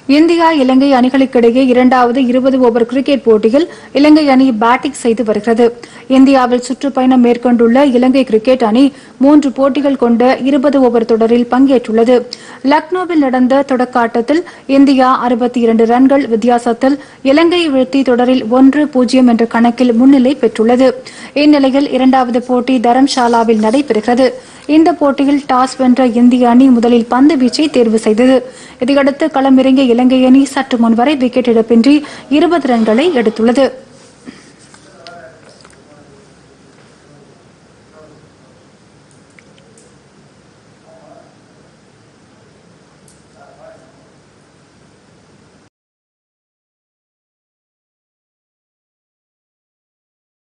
India இலங்கை அணிகளுக்கிடையே இரண்டாவது இருபது over cricket போட்டியில் இலங்கை அணி பேட்டிங் செய்து வருகிறது இந்தியாவில் சுற்றுப்பயணம் மேற்கொண்டுள்ள இலங்கை கிரிக்கெட் அணி மூன்று போட்டிகள் கொண்ட இருபது ஓவர் தொடரில் பங்கேற்றுள்ளது லக்னோவில் நடந்த தொடக்க ஆட்டத்தில் இந்தியா அறுபத்தி இரண்டு ரன்கள் வித்தியாசத்தில் இலங்கையை வீழ்த்தி தொடரில் ஒன்று பூஜ்ஜியம் என்ற கணக்கில் முன்னிலை பெற்றுள்ளது இந்நிலையில் இரண்டாவது போட்டி தரம்ஷாலாவில் நடைபெறுகிறது இந்த போட்டியில் டாஸ் வென்ற இந்திய அணி முதலில் பந்து வீச்சை தேர்வு செய்தது இதையடுத்து களமிறங்கிய இலங்கை அணி சற்று முன்வரை விக்கெட் இழப்பின்றி இருபது ரன்களை எடுத்துள்ளது